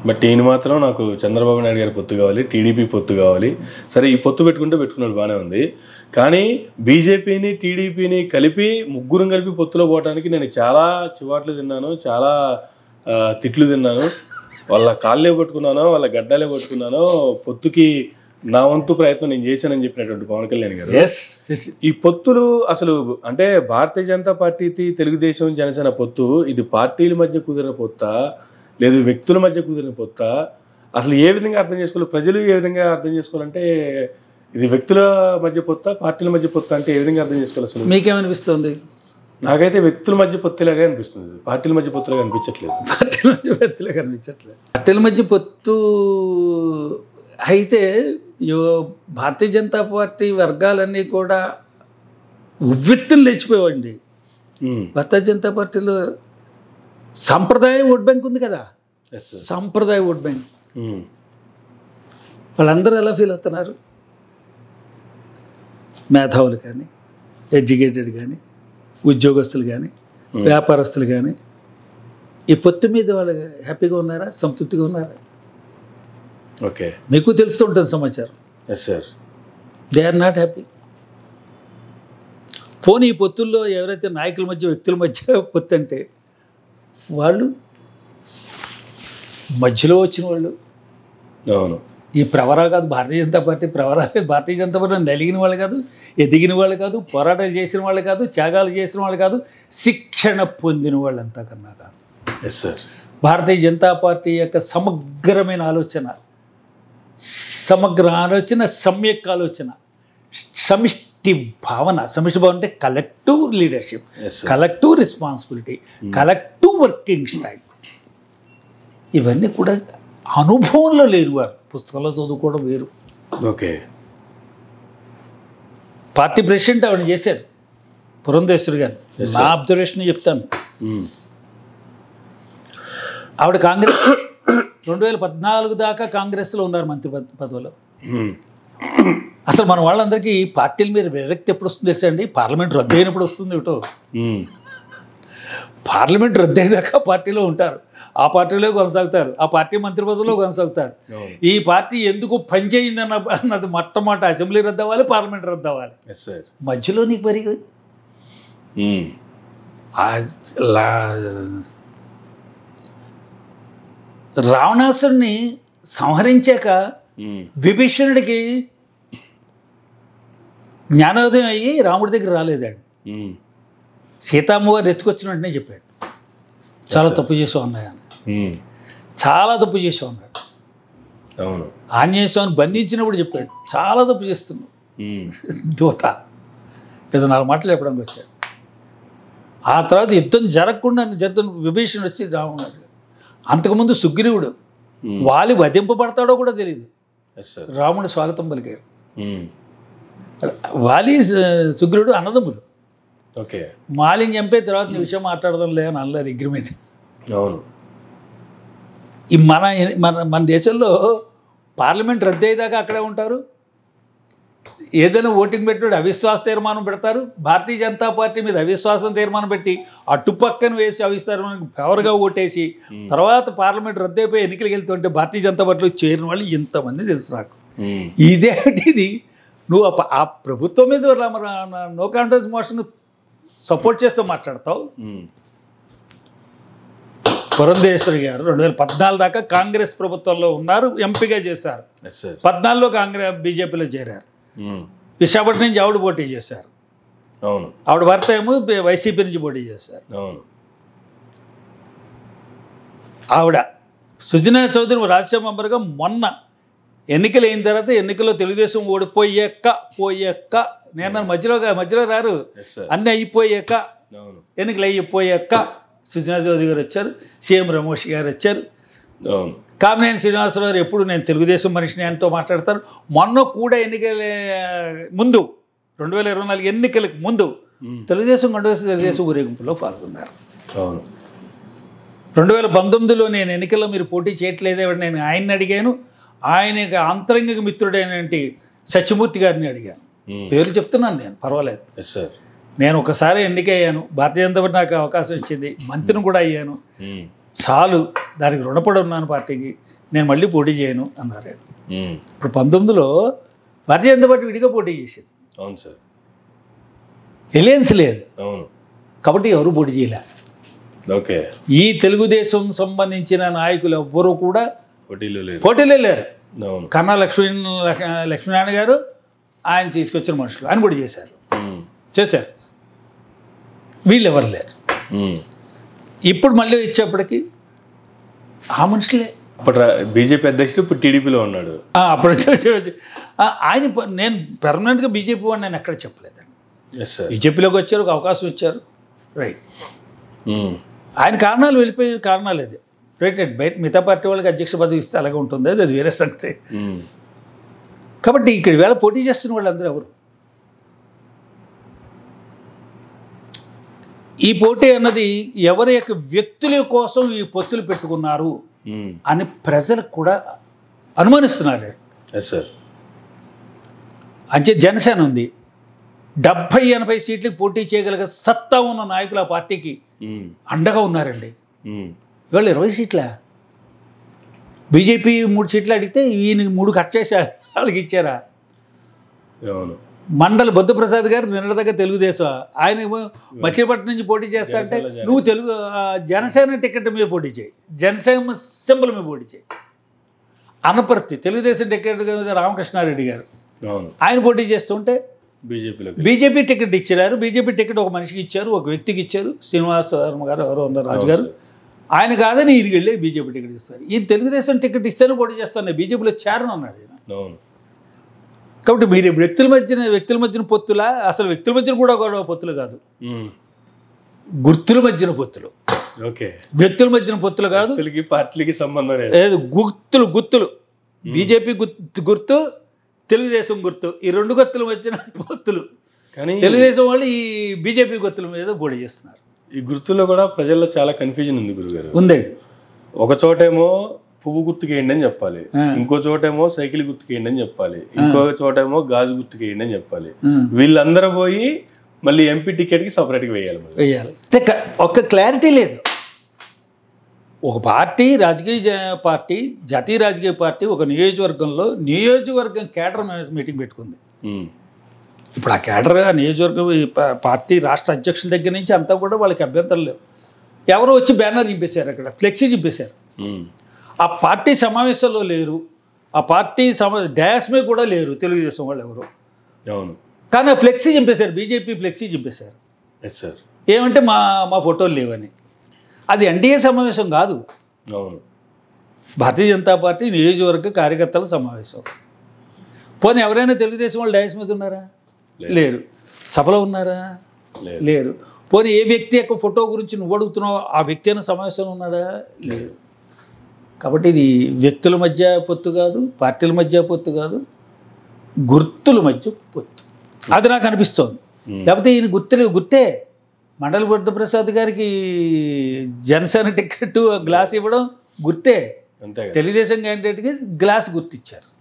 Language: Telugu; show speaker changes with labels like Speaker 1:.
Speaker 1: బట్ ఈయన మాత్రం నాకు చంద్రబాబు నాయుడు గారి పొత్తు కావాలి టీడీపీ పొత్తు కావాలి సరే ఈ పొత్తు పెట్టుకుంటే పెట్టుకున్నాడు బాగానే ఉంది కానీ బీజేపీని టీడీపీని కలిపి ముగ్గురం కలిపి పొత్తులో పోవడానికి నేను చాలా చివాట్లు తిన్నాను చాలా ఆ, తిట్లు తిన్నాను వాళ్ళ కాళ్ళే పట్టుకున్నాను వాళ్ళ గడ్డాలే పట్టుకున్నాను పొత్తుకి నా వంతు ప్రయత్నం నేను చేశానని చెప్పినటువంటి పవన్ కళ్యాణ్ గారు
Speaker 2: ఎస్
Speaker 1: ఈ పొత్తులు అసలు అంటే భారతీయ జనతా పార్టీ తెలుగుదేశం జనసేన పొత్తు ఇది పార్టీల మధ్య కుదిరిన పొత్త లేదు వ్యక్తుల మధ్య కుదిరిన పొత్త అసలు ఏ విధంగా అర్థం చేసుకోవాలి ప్రజలు ఏ విధంగా అర్థం చేసుకోవాలంటే ఇది వ్యక్తుల మధ్య పొత్త పార్టీల మధ్య పొత్త అంటే ఏ విధంగా అర్థం చేసుకోవాలి అసలు
Speaker 2: మీకేమనిపిస్తుంది
Speaker 1: నాకైతే వ్యక్తుల మధ్య పొత్తులాగా అనిపిస్తుంది పార్టీల మధ్య పొత్తులాగా అనిపించట్లేదు
Speaker 2: పార్టీల మధ్య పొత్తులే కనిపించట్లేదు పార్టీల మధ్య పొత్తు అయితే యో- భారతీయ జనతా పార్టీ వర్గాలన్నీ కూడా ఉవ్వెత్తులు లేచిపోయావండి
Speaker 1: ఉమ్.
Speaker 2: భారతీయ జనతా పార్టీలో సాంప్రదాయ ఓట్ బ్యాంక్ ఉంది కదా
Speaker 1: Yes, sir.
Speaker 2: సాంప్రదాయ ఓట్ బ్యాంక్
Speaker 1: ఉమ్.
Speaker 2: వాళ్ళందరూ ఎలా ఫీల్ అవుతున్నారు మేధావులు కానీ ఎడ్యుకేటెడ్ కానీ ఉద్యోగస్తులు కానీ వ్యాపారస్తులు కానీ ఈ పొత్తు మీద వాళ్ళు హ్యాపీగా ఉన్నారా సంతృప్తిగా ఉన్నారా
Speaker 1: ఓకే
Speaker 2: మీకు తెలుస్తూ ఉంటుంది సమాచారం
Speaker 1: yes sir
Speaker 2: they are not happy పోనీ ఈ పొత్తుల్లో ఎవరైతే నాయకుల మధ్య వ్యక్తుల మధ్య పొత్తు అంటే వాళ్ళు మధ్యలో వచ్చిన వాళ్ళు
Speaker 1: అవును
Speaker 2: ఈ ప్రవరా కాదు భారతీయ జనతా పార్టీ ప్రవరా భారతీయ జనతా పార్టీ నలిగిన వాళ్ళు కాదు ఎదిగిన వాళ్ళు కాదు పోరాటాలు చేసిన వాళ్ళు కాదు త్యాగాలు చేసిన వాళ్ళు కాదు శిక్షణ పొందిన వాళ్ళంతా కన్నా కాదు
Speaker 1: yes sir
Speaker 2: Bharatiya Janata Party యొక్క సమగ్రమైన ఆలోచన సమగ్ర ఆలోచన సమ్యక్ ఆలోచన సమిష్టి భావన సమిష్టి భావన అంటే collective leadership
Speaker 1: Yes, sir.
Speaker 2: Collective responsibility collective working style ఇవన్నీ కూడా అనుభవంలో లేరు వారు పుస్తకంలో చదువుకోవడం వేరు
Speaker 1: ఓకే
Speaker 2: పార్టీ ప్రెసిడెంట్ ఆవిడ చేశారు పురంధేశ్వరి గారు నా అబ్జర్వేషన్ చెప్తాను
Speaker 1: ఉమ్.
Speaker 2: ఆవిడ కాంగ్రెస్ రెండు వేల పద్నాలుగు దాకా కాంగ్రెస్లో ఉన్నారు మంత్రి పద- పదవిలో
Speaker 1: ఉమ్.
Speaker 2: అసలు మన వాళ్ళందరికీ పార్టీల మీద విరక్తి ఎప్పుడు వస్తుంది తెలుసా అండి పార్లమెంట్ రద్దు అయినప్పుడు వస్తుంది ఏమిటో
Speaker 1: ఉమ్.
Speaker 2: పార్లమెంట్ రద్దు అయ్యేదాకా పార్టీలో ఉంటారు ఆ పార్టీలో కొనసాగుతారు ఆ పార్టీ మంత్రి పదవిలో కొనసాగుతారు
Speaker 1: అవును
Speaker 2: ఈ పార్టీ ఎందుకు పనిచేయిందన్న అన్నది మొట్టమొదటి అసెంబ్లీ రద్దు అవ్వాలి పార్లమెంట్ రద్దు అవ్వాలి
Speaker 1: ఎస్ సార్
Speaker 2: మధ్యలో నీకు మరి
Speaker 1: ఉమ్.
Speaker 2: ఆ లా- రావణాసుడిని సంహరించాక
Speaker 1: ఉమ్.
Speaker 2: విభీషణుడికి జ్ఞానోదయం అయ్యి రాముడి దగ్గర రాలేదండి
Speaker 1: ఉమ్.
Speaker 2: సీతామ్మవారు ఎత్తుకొచ్చిన వెంటనే చెప్పాడు చాలా తప్పు చేసావు అన్నయ్య అని.
Speaker 1: ఉమ్.
Speaker 2: చాలా తప్పు చేసావు అన్నాడు
Speaker 1: అవును
Speaker 2: ఆంజనేయ స్వామిని బంధించినప్పుడు చెప్పాడు చాలా తప్పు చేస్తున్నావు
Speaker 1: ఉమ్.
Speaker 2: దూత ఏదో నాలుగు మాటలు చెప్పడానికి వచ్చాడు ఆ తర్వాత యుద్ధం జరగకుండా జరుగుతున్న విభీషణుడు వచ్చి రావణుడు అడిగాడు. అంతకుముందు సుగ్రీవుడు
Speaker 1: ఉమ్.
Speaker 2: వాలి వధింపబడతాడో కూడా తెలియదు
Speaker 1: ఎస్ సార్
Speaker 2: రాముడు స్వాగతం పలికాడు
Speaker 1: ఉమ్.
Speaker 2: వాలి స- సుగ్రీవుడు అన్నదమ్ములు
Speaker 1: ఓకే
Speaker 2: మాలిని చంపే తర్వాత నీ విషయం మాట్లాడదాం లే అని అనలేదు అగ్రిమెంట్
Speaker 1: అవును
Speaker 2: ఈ మన మన మన దేశంలో పార్లమెంట్ రద్దు అయ్యేదాకా అక్కడే ఉంటారు ఏదైనా ఓటింగ్ పెట్టినప్పుడు అవిశ్వాస తీర్మానం పెడతారు భారతీయ జనతా పార్టీ మీద అవిశ్వాసం తీర్మానం పెట్టి అటుపక్కన వేసి అవిశ్వాసం ఫేవర్గా ఓటేసి తర్వాత పార్లమెంట్ రద్దు అయిపోయి ఎన్నికలకు వెళ్తుంటే భారతీయ జనతా పార్టీలో చేరిన వాళ్ళు ఇంతమంది తెలుసు నాకు
Speaker 1: ఉమ్.
Speaker 2: ఇదేంటిది నువ్వు ఆ ప- ఆ ప్రభుత్వం మీద రా- రా- నో కాన్ఫిడెన్స్ మోషన్ సపోర్ట్ చేస్తూ మాట్లాడతావు
Speaker 1: ఉమ్.
Speaker 2: పురంధేశ్వరి గారు రెండు వేల పద్నాలుగు దాకా కాంగ్రెస్ ప్రభుత్వంలో ఉన్నారు ఎంపీగా చేశారు
Speaker 1: ఎస్ సార్
Speaker 2: పద్నాలుగులో కాంగ్రెస్ బీజేపీలో చేరారు
Speaker 1: ఉమ్.
Speaker 2: విశాఖపట్నం నుంచి ఆవిడ పోటీ చేశారు
Speaker 1: అవును
Speaker 2: ఆవిడ భర్త ఏమో బి- వైసీపీ నుంచి పోటీ చేశారు
Speaker 1: అవును
Speaker 2: ఆవిడ సుజనా చౌదరి రాజ్యసభ మెంబర్గా మొన్న ఎన్నికలు అయిన తర్వాత ఎన్నికల్లో తెలుగుదేశం ఓడిపోయాక పోయాక నేను మధ్యలో మధ్యలో రారు
Speaker 1: ఎస్ సార్
Speaker 2: అన్నీ అయిపోయాక
Speaker 1: అవును
Speaker 2: ఎన్నికలు అయిపోయాక సుజనా చౌదరి గారు వచ్చారు సీఎం రమేష్ గారు వచ్చారు
Speaker 1: అవును
Speaker 2: కామినేని శ్రీనివాసరావు గారు ఎప్పుడు నేను తెలుగుదేశం మనిషిని ఆయనతో మాట్లాడతాను మొన్న కూడా ఎన్నికల ముందు రెండు వేల ఇరవై నాలుగు ఎన్నికలకు ముందు
Speaker 1: ఉమ్.
Speaker 2: తెలుగుదేశం కాంగ్రెస్ తెలుగుదేశం ఊరేగింపులో పాల్గొన్నారు
Speaker 1: అవును
Speaker 2: రెండు వేల పంతొమ్మిదిలో నేను ఎన్నికల్లో మీరు పోటీ చేయట్లేదే నేను ఆయన్ని అడిగాను ఆయనకి అంతరంగిక మిత్రుడైనటువంటి సత్యమూర్తి గారిని అడిగాను
Speaker 1: ఉమ్.
Speaker 2: పేర్లు చెప్తున్నాను నేను పర్వాలేదు
Speaker 1: ఎస్ సార్
Speaker 2: నేను ఒకసారి ఎన్నికయ్యాను భారతీయ జనతా పార్టీ నాకు అవకాశం ఇచ్చింది మంత్రిని కూడా అయ్యాను
Speaker 1: ఉమ్.
Speaker 2: చాలు దానికి రుణపడి ఉన్నాను పార్టీకి నేను మళ్ళీ పోటీ చేయను అన్నారు ఆయన.
Speaker 1: ఉమ్.
Speaker 2: ఇప్పుడు పంతొమ్మిదిలో భారతీయ జనతా పార్టీ విడిగా పోటీ చేసింది
Speaker 1: అవును సార్
Speaker 2: ఎలియన్స్ లేదు
Speaker 1: అవును
Speaker 2: కాబట్టి ఎవరు పోటీ చేయలే
Speaker 1: ఓకే
Speaker 2: ఈ తెలుగుదేశం సంబంధించిన నాయకులు ఎవ్వరూ కూడా
Speaker 1: పోటీలు లేదు
Speaker 2: పోటీలే లేరు
Speaker 1: అవును
Speaker 2: కన్నా లక్ష్మీ లక్ష్మీనారాయణ గారు ఆయన తీసుకొచ్చిన మనుషులు ఆయన కూడా చేశారు
Speaker 1: ఉమ్.
Speaker 2: చేశారు వీళ్ళు ఎవరు లేరు
Speaker 1: ఉమ్.
Speaker 2: ఇప్పుడు మళ్ళీ ఇచ్చేప్పటికి ఆ మనుషులే
Speaker 1: అప్పుడు బీజేపీ అధ్యక్షుడు ఇప్పుడు టీడీపీలో ఉన్నాడు
Speaker 2: ఆ, అప్పుడు వచ్చి- వచ్చి- వచ్చి- ఆ, ఆయన ప- నేను పెర్మనెంట్గా బీజేపీ వాడిని నేను ఎక్కడ చెప్పలేదండి
Speaker 1: ఎస్ సార్
Speaker 2: బీజేపీలోకి వచ్చారు ఒక అవకాశం ఇచ్చారు రైట్
Speaker 1: ఉమ్.
Speaker 2: ఆయన కారణాలు వెళ్ళిపోయే కారణాలు అది రైట్ రైట్ బయట మిగతా పార్టీ వాళ్ళకి అధ్యక్ష పదవి ఇస్తే అలాగే ఉంటుంది అది అది వేరే సంగతి
Speaker 1: ఉమ్.
Speaker 2: కాబట్టి ఇక్కడ వేళ పోటీ చేస్తున్న వాళ్ళందరూ ఎవరు ఈ పోటీ అన్నది ఎవరి యొక్క వ్యక్తుల కోసం ఈ పొత్తులు పెట్టుకున్నారు
Speaker 1: ఉమ్.
Speaker 2: అని ప్రజలకు కూడా అనుమానిస్తున్నారు
Speaker 1: ఎస్ సార్
Speaker 2: అంటే జనసేన ఉంది డెబ్భై ఎనభై సీట్లకు పోటీ చేయగలిగే సత్తా ఉన్న నాయకులు ఆ పార్టీకి
Speaker 1: ఉమ్.
Speaker 2: అండగా ఉన్నారండి
Speaker 1: ఉమ్.
Speaker 2: ఇవాళ ఇరవై సీట్ల బీజేపీ మూడు సీట్లు అడిగితే ఈయన మూడు కట్ చేసి వాళ్ళకి ఇచ్చారా
Speaker 1: అవును
Speaker 2: మండల బుద్ధప్రసాద్ గారు నిన్నటిదాకా తెలుగుదేశం ఆయన ఏమో మచిలీపట్నం నుంచి పోటీ చేస్తా అంటే
Speaker 1: జనసేనలో జాయిన్
Speaker 2: నువ్వు తెలుగు ఆ, జనసేన టికెట్ మీద పోటీ చేయి జనసేన సింబల్ మీద పోటీ చేయి అనపర్తి తెలుగుదేశం టికెట్ మీద రామకృష్ణారెడ్డి గారు
Speaker 1: అవును
Speaker 2: ఆయన పోటీ చేస్తుంటే
Speaker 1: బీజేపీలోకి
Speaker 2: బీజేపీ టికెట్ ఇచ్చారు బీజేపీ టికెట్ ఒక మనిషికి ఇచ్చారు ఒక వ్యక్తికి ఇచ్చారు శ్రీనివాస వర్మ గారు ఎవరో ఉన్నారు రాజు గారు ఆయన కాదని ఈయనకి వెళ్ళి బీజేపీ టికెట్ ఇస్తారు ఈ తెలుగుదేశం టికెట్ ఇస్తేనే పోటీ చేస్తాను బీజేపీలో చేరను అన్నాడు ఈయన.
Speaker 1: అవును
Speaker 2: కాబట్టి మీరు వ్యక్తుల మధ్యన వ్యక్తుల మధ్యన పొత్తులా అసలు వ్యక్తుల మధ్యన కూడా గొడవ పొత్తులు కాదు
Speaker 1: ఉమ్.
Speaker 2: గుర్తుల మధ్యన పొత్తులు
Speaker 1: ఓకే
Speaker 2: వ్యక్తుల మధ్యన పొత్తులు కాదు
Speaker 1: వ్యక్తులకి పార్టీలకి సంబంధం లేదు
Speaker 2: ఏది గుర్తులు గుర్తులు బీజేపీ గుర్తు గుర్తు తెలుగుదేశం గుర్తు ఈ రెండు గుర్తుల మధ్యన పొత్తులు
Speaker 1: కానీ
Speaker 2: తెలుగుదేశం వాళ్ళు ఈ బీజేపీ గుర్తుల మీద పోటీ చేస్తున్నారు
Speaker 1: ఈ గుర్తుల్లో కూడా ప్రజల్లో చాలా కన్ఫ్యూజన్ ఉంది గురుగారు
Speaker 2: ఉందండి
Speaker 1: ఒక చోటేమో పువ్వు గుర్తుకేయండి అని చెప్పాలి
Speaker 2: ఆ.
Speaker 1: ఇంకో చోటేమో సైకిల్ గుర్తుకేయండి అని చెప్పాలి ఇంకో చోటేమో గాజు గుర్తుకేయండి అని చెప్పాలి
Speaker 2: ఉం.
Speaker 1: వీళ్ళందరూ పోయి మళ్ళీ ఎంపీ టికెట్ కి సపరేట్ గా వేయాలి మరి
Speaker 2: వేయాలి అంటే క- ఒక క్లారిటీ లేదు ఒక పార్టీ రాజకీయ జా- పార్టీ జాతీయ రాజకీయ పార్టీ ఒక నియోజకవర్గంలో నియోజకవర్గం కేడర్ మీటింగ్ పెట్టుకుంది
Speaker 1: ఉం.
Speaker 2: ఇప్పుడు ఆ కేడర్ ఆ నియోజకవర్గం ఈ పా- పార్టీ రాష్ట్ర అధ్యక్షుల దగ్గర నుంచి అంతా కూడా వాళ్ళకి అభ్యంతరం లేవు ఎవరో వచ్చి బ్యానర్ చింపేశారు అక్కడ ఫ్లెక్సీ చింపేశారు
Speaker 1: ఉం.
Speaker 2: ఆ పార్టీ సమావేశంలో లేరు ఆ పార్టీ సమా డ్యాస్ మీద కూడా లేరు తెలుగుదేశం వాళ్ళు ఎవరు
Speaker 1: అవును
Speaker 2: కానీ ఆ ఫ్లెక్సీ చింపేశారు బీజేపీ ఫ్లెక్సీ చింపేశారు
Speaker 1: ఎస్ సార్
Speaker 2: ఏమంటే మా మా ఫోటోలు లేవని అది ఎన్డీఏ సమావేశం కాదు
Speaker 1: అవును
Speaker 2: భారతీయ జనతా పార్టీ నియోజకవర్గ కార్యకర్తల సమావేశం పోనీ ఎవరైనా తెలుగుదేశం వాళ్ళు డయాస్ మీద ఉన్నారా
Speaker 1: లేదు.
Speaker 2: లేరు సభలో ఉన్నారా
Speaker 1: లేదు
Speaker 2: లేరు పోనీ ఏ వ్యక్తి యొక్క ఫోటో గురించి నువ్వు అడుగుతున్నావు ఆ వ్యక్తి అయినా సమావేశంలో ఉన్నాడా లేదు కాబట్టి ఇది వ్యక్తుల మధ్య పొత్తు కాదు పార్టీల మధ్య పొత్తు కాదు గుర్తుల మధ్య పొత్తు అది నాకు అనిపిస్తోంది
Speaker 1: ఉం.
Speaker 2: లేకపోతే ఈయన గుర్తులు గుర్తే మండల బుద్ధప్రసాద్ గారికి జనసేన టికెట్ గ్లాస్ ఇవ్వడం గుర్తే
Speaker 1: అంతే కదా
Speaker 2: తెలుగుదేశం క్యాండిడేట్కి గ్లాస్ గుర్తిచ్చారు